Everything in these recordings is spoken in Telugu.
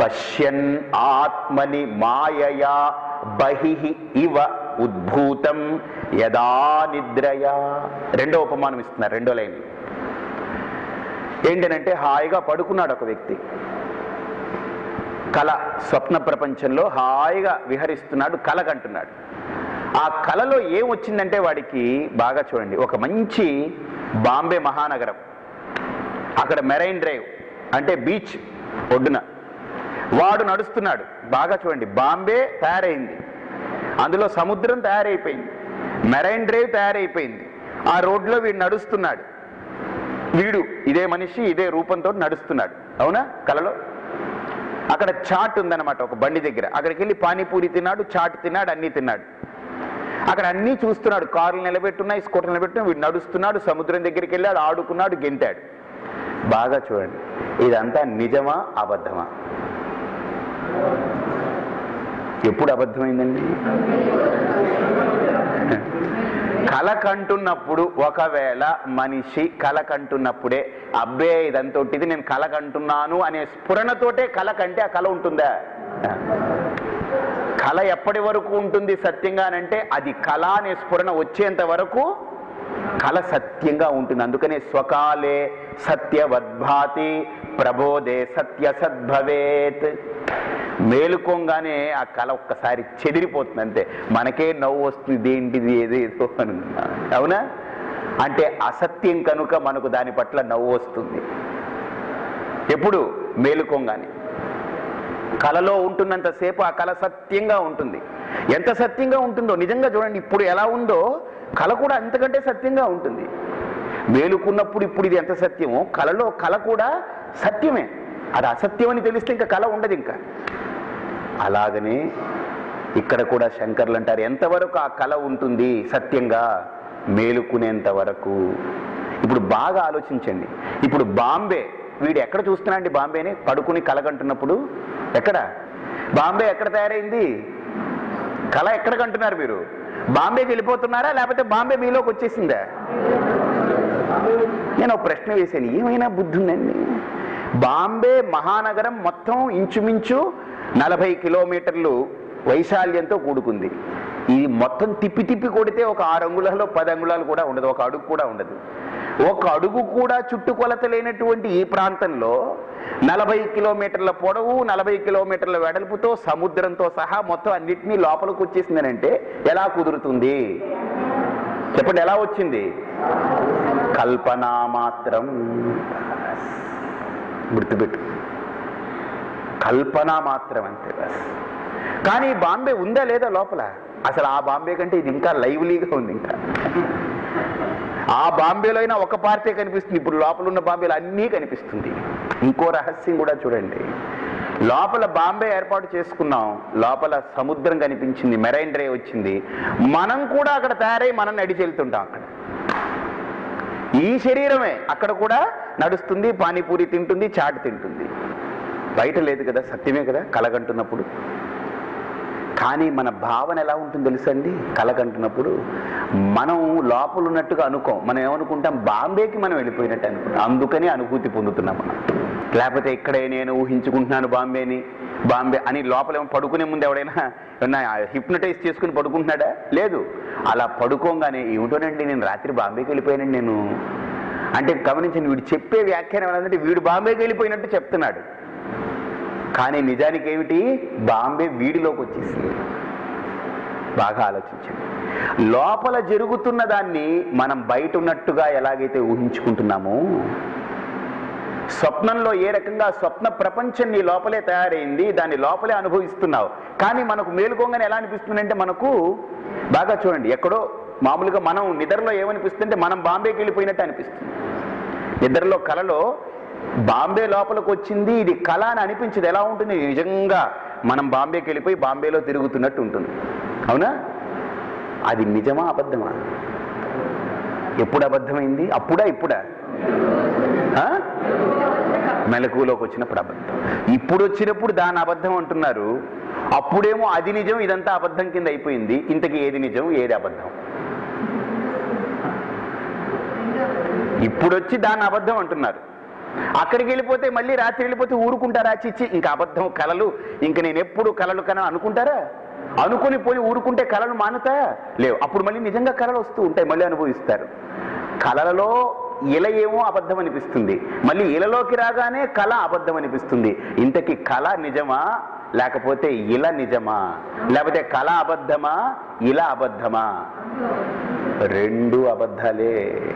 పశ్యన్ ఆత్మని మాయయా బహి ఇవ ఉద్భూతం యదా నిద్రయా రెండో ఉపమానం ఇస్తున్నారు రెండో లైన్ ఏంటనంటే హాయిగా పడుకున్నాడు ఒక వ్యక్తి కళ స్వప్న ప్రపంచంలో హాయిగా విహరిస్తున్నాడు కళ కంటున్నాడు ఆ కళలో ఏం వచ్చిందంటే వాడికి బాగా చూడండి ఒక మంచి బాంబే మహానగరం అక్కడ మెరైన్ డ్రైవ్ అంటే బీచ్ ఒడ్డున వాడు నడుస్తున్నాడు బాగా చూడండి బాంబే తయారైంది అందులో సముద్రం తయారైపోయింది మెరైన్ డ్రైవ్ తయారైపోయింది ఆ రోడ్లో వీడు నడుస్తున్నాడు వీడు ఇదే మనిషి ఇదే రూపంతో నడుస్తున్నాడు అవునా కలలో అక్కడ చాట్ ఉందన్నమాట ఒక బండి దగ్గర అక్కడికి వెళ్ళి పానీపూరి తిన్నాడు చాట్ తిన్నాడు అన్నీ తిన్నాడు అక్కడ అన్నీ చూస్తున్నాడు కార్లు నిలబెట్టున్నాయి స్కూటర్ నిలబెట్టున్నాయి వీడు నడుస్తున్నాడు సముద్రం దగ్గరికి వెళ్ళాడు ఆడుకున్నాడు గెంతాడు బాగా చూడండి ఇదంతా నిజమా అబద్ధమా ఎప్పుడు అబద్ధమైందండి కల కంటున్నప్పుడు ఒకవేళ మనిషి కల కంటున్నప్పుడే అబ్బే ఇదంతోటిది నేను కల కంటున్నాను అనే స్ఫురణతోటే కల కంటే ఆ కల ఉంటుందా కళ ఎప్పటి వరకు ఉంటుంది సత్యంగా అంటే అది కళ అనే స్ఫురణ వచ్చేంత వరకు కళ సత్యంగా ఉంటుంది అందుకనే స్వకాలే సత్యవద్భాతి ప్రబోధే సత్య సద్భవేత్ మేలుకోగానే ఆ కళ ఒక్కసారి చెదిరిపోతుంది అంతే మనకే నవ్వు వస్తుంది దేంటిది ఏదేదో అని అవునా అంటే అసత్యం కనుక మనకు దాని పట్ల నవ్వు వస్తుంది ఎప్పుడు మేలుకోగానే కళలో ఉంటున్నంతసేపు ఆ కళ సత్యంగా ఉంటుంది ఎంత సత్యంగా ఉంటుందో నిజంగా చూడండి ఇప్పుడు ఎలా ఉందో కళ కూడా అంతకంటే సత్యంగా ఉంటుంది మేలుకున్నప్పుడు ఇప్పుడు ఇది ఎంత సత్యమో కళలో కళ కూడా సత్యమే అది అసత్యం అని తెలిస్తే ఇంకా కళ ఉండదు ఇంకా అలాగనే ఇక్కడ కూడా శంకర్లు అంటారు ఎంతవరకు ఆ కళ ఉంటుంది సత్యంగా మేలుకునేంత వరకు ఇప్పుడు బాగా ఆలోచించండి ఇప్పుడు బాంబే వీడు ఎక్కడ చూస్తున్నాండి బాంబేని పడుకుని కలగంటున్నప్పుడు ఎక్కడ బాంబే ఎక్కడ తయారైంది కళ ఎక్కడ కంటున్నారు మీరు బాంబేకి వెళ్ళిపోతున్నారా లేకపోతే బాంబే మీలోకి వచ్చేసిందా నేను ఒక ప్రశ్న వేశాను ఏమైనా బుద్ధి ఉందండి బాంబే మహానగరం మొత్తం ఇంచుమించు నలభై కిలోమీటర్లు వైశాల్యంతో కూడుకుంది ఇది మొత్తం తిప్పి తిప్పి కొడితే ఒక ఆరు అంగుళాలు పది అంగుళాలు కూడా ఉండదు ఒక అడుగు కూడా ఉండదు ఒక అడుగు కూడా చుట్టుకొలత లేనటువంటి ఈ ప్రాంతంలో నలభై కిలోమీటర్ల పొడవు నలభై కిలోమీటర్ల వెడల్పుతో సముద్రంతో సహా మొత్తం అన్నిటినీ లోపలికి వచ్చేసిందనంటే ఎలా కుదురుతుంది చెప్పండి ఎలా వచ్చింది కల్పనా మాత్రం గుర్తుపెట్టు కల్పన మాత్రం అంతే బస్ కానీ బాంబే ఉందా లేదా లోపల అసలు ఆ బాంబే కంటే ఇది ఇంకా లైవ్లీగా ఉంది ఇంకా ఆ బాంబేలో అయినా ఒక పార్టీ కనిపిస్తుంది ఇప్పుడు లోపల ఉన్న బాంబేలో అన్నీ కనిపిస్తుంది ఇంకో రహస్యం కూడా చూడండి లోపల బాంబే ఏర్పాటు చేసుకున్నాం లోపల సముద్రం కనిపించింది మెరైన్ డ్రైవ్ వచ్చింది మనం కూడా అక్కడ తయారై మనం నడిచి వెళ్తుంటాం అక్కడ ఈ శరీరమే అక్కడ కూడా నడుస్తుంది పానీపూరి తింటుంది చాట్ తింటుంది బయట లేదు కదా సత్యమే కదా కలగంటున్నప్పుడు కానీ మన భావన ఎలా ఉంటుంది తెలుసండి కలగంటున్నప్పుడు మనం లోపల ఉన్నట్టుగా అనుకోం మనం ఏమనుకుంటాం బాంబేకి మనం వెళ్ళిపోయినట్టు అనుకుంటాం అందుకని అనుభూతి పొందుతున్నాం మనం లేకపోతే ఇక్కడే నేను ఊహించుకుంటున్నాను బాంబేని బాంబే అని లోపల ఏమో పడుకునే ముందు ఎవడైనా ఏమన్నా హిప్నటైజ్ చేసుకుని పడుకుంటున్నాడా లేదు అలా పడుకోగానే ఏమిటోనండి నేను రాత్రి బాంబేకి వెళ్ళిపోయానండి నేను అంటే గమనించండి వీడు చెప్పే వ్యాఖ్యానం ఏంటంటే వీడు బాంబేకి వెళ్ళిపోయినట్టు చెప్తున్నాడు కానీ నిజానికి ఏమిటి బాంబే వీడిలోకి వచ్చేసింది బాగా ఆలోచించండి లోపల జరుగుతున్న దాన్ని మనం బయట ఉన్నట్టుగా ఎలాగైతే ఊహించుకుంటున్నామో స్వప్నంలో ఏ రకంగా స్వప్న ప్రపంచం నీ లోపలే తయారైంది దాన్ని లోపలే అనుభవిస్తున్నావు కానీ మనకు మేలుకోగానే ఎలా అనిపిస్తుందంటే మనకు బాగా చూడండి ఎక్కడో మామూలుగా మనం నిద్రలో ఏమనిపిస్తుందంటే మనం బాంబేకి వెళ్ళిపోయినట్టు అనిపిస్తుంది నిద్రలో కలలో బాంబే లోపలికి వచ్చింది ఇది కళ అని అనిపించింది ఎలా ఉంటుంది నిజంగా మనం బాంబేకి వెళ్ళిపోయి బాంబేలో తిరుగుతున్నట్టు ఉంటుంది అవునా అది నిజమా అబద్ధమా ఎప్పుడు అబద్ధమైంది అప్పుడా ఇప్పుడా ఆ? మెలకువలోకి వచ్చినప్పుడు అబద్ధం ఇప్పుడు వచ్చినప్పుడు దాని అబద్ధం అంటున్నారు అప్పుడేమో అది నిజం ఇదంతా అబద్ధం కింద అయిపోయింది ఇంతకీ ఏది నిజం ఏది అబద్ధం ఇప్పుడు వచ్చి దాన్ని అబద్ధం అంటున్నారు అక్కడికి వెళ్ళిపోతే మళ్ళీ రాత్రి వెళ్ళిపోతే ఊరుకుంటారా చిచ్చి ఇంకా అబద్ధం కలలు ఇంక నేను ఎప్పుడు కలలు కన అనుకుంటారా అనుకుని పోయి ఊరుకుంటే కలలు మానుతాయా లేవు అప్పుడు మళ్ళీ నిజంగా కలలు వస్తూ ఉంటాయి మళ్ళీ అనుభవిస్తారు కళలలో ఇల ఏమో అబద్ధం అనిపిస్తుంది మళ్ళీ ఇలలోకి రాగానే కళ అబద్ధం అనిపిస్తుంది ఇంతకీ కళ నిజమా లేకపోతే ఇల నిజమా లేకపోతే కళ అబద్ధమా ఇల అబద్ధమా రెండు అబద్ధాలే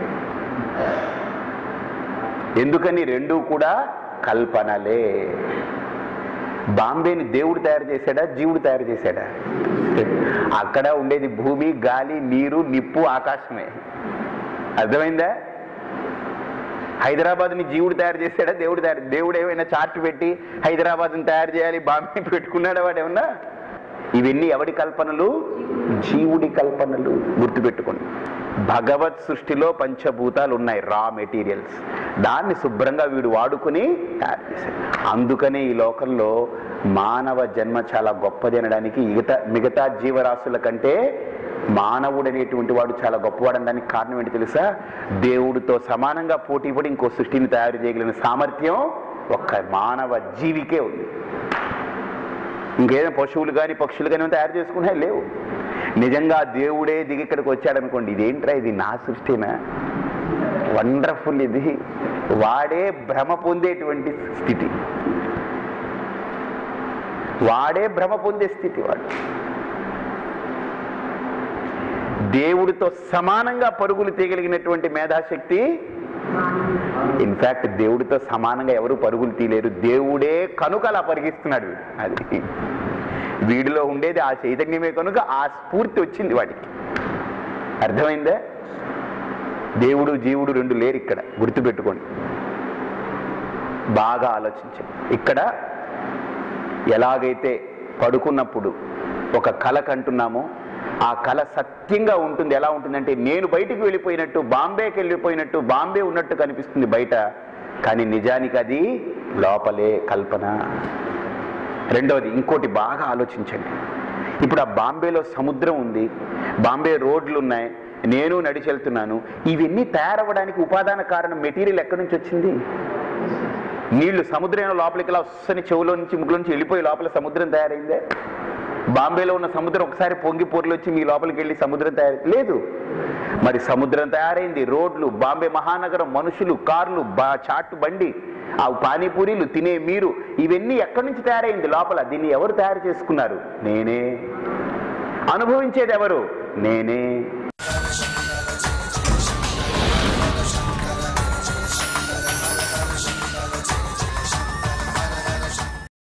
ఎందుకని రెండు కూడా కల్పనలే బాంబేని దేవుడు తయారు చేశాడా జీవుడు తయారు చేశాడా అక్కడ ఉండేది భూమి గాలి నీరు నిప్పు ఆకాశమే అర్థమైందా హైదరాబాద్ని జీవుడు తయారు చేశాడా దేవుడు తయారు దేవుడు ఏమైనా చార్ట్ పెట్టి హైదరాబాద్ని తయారు చేయాలి బాంబే పెట్టుకున్నాడా వాడు ఏమన్నా ఇవన్నీ ఎవడి కల్పనలు జీవుడి కల్పనలు గుర్తుపెట్టుకోండి భగవత్ సృష్టిలో పంచభూతాలు ఉన్నాయి రా మెటీరియల్స్ దాన్ని శుభ్రంగా వీడు వాడుకుని తయారు చేశాడు అందుకనే ఈ లోకంలో మానవ జన్మ చాలా గొప్పది అనడానికి మిగతా మిగతా జీవరాశుల కంటే మానవుడు అనేటువంటి వాడు చాలా గొప్పవాడు అనడానికి కారణం ఏంటి తెలుసా దేవుడితో సమానంగా పోటీ పడి ఇంకో సృష్టిని తయారు చేయగలిగిన సామర్థ్యం ఒక్క మానవ జీవికే ఉంది ఇంకేదైనా పశువులు కానీ పక్షులు కానీ తయారు చేసుకున్నా లేవు నిజంగా దేవుడే దిగి ఇక్కడికి వచ్చాడనుకోండి ఇదేంట్రా ఇది నా సృష్టినా వండర్ఫుల్ ఇది వాడే భ్రమ పొందేటువంటి స్థితి వాడే భ్రమ పొందే స్థితి వాడు దేవుడితో సమానంగా పరుగులు తీయగలిగినటువంటి మేధాశక్తి ఇన్ఫాక్ట్ దేవుడితో సమానంగా ఎవరు పరుగులు తీయలేరు దేవుడే కనుక అలా పరిగిస్తున్నాడు వీడు. అది వీడిలో ఉండేది ఆ చైతన్యమే కనుక ఆ స్ఫూర్తి వచ్చింది వాడికి అర్థమైందా దేవుడు జీవుడు రెండు లేరు ఇక్కడ గుర్తుపెట్టుకోండి బాగా ఆలోచించండి ఇక్కడ ఎలాగైతే పడుకున్నప్పుడు ఒక కళ కంటున్నామో ఆ కళ సత్యంగా ఉంటుంది ఎలా ఉంటుందంటే నేను బయటికి వెళ్ళిపోయినట్టు బాంబేకి వెళ్ళిపోయినట్టు బాంబే ఉన్నట్టు కనిపిస్తుంది బయట కానీ నిజానికి అది లోపలే కల్పన రెండవది ఇంకోటి బాగా ఆలోచించండి ఇప్పుడు ఆ బాంబేలో సముద్రం ఉంది బాంబే రోడ్లు ఉన్నాయి నేను నడిచి వెళ్తున్నాను ఇవన్నీ తయారవ్వడానికి ఉపాదాన కారణం మెటీరియల్ ఎక్కడి నుంచి వచ్చింది నీళ్లు సముద్రం లోపలికి ఇలా వస్తని చెవులో నుంచి ముగ్గులో నుంచి వెళ్ళిపోయి లోపల సముద్రం తయారైందే బాంబేలో ఉన్న సముద్రం ఒకసారి పొంగి పొర్లు వచ్చి మీ లోపలికి వెళ్ళి సముద్రం తయారు లేదు మరి సముద్రం తయారైంది రోడ్లు బాంబే మహానగరం మనుషులు కార్లు బా చాటు బండి ఆ పానీపూరీలు తినే మీరు ఇవన్నీ ఎక్కడి నుంచి తయారైంది లోపల దీన్ని ఎవరు తయారు చేసుకున్నారు నేనే అనుభవించేది ఎవరు నేనే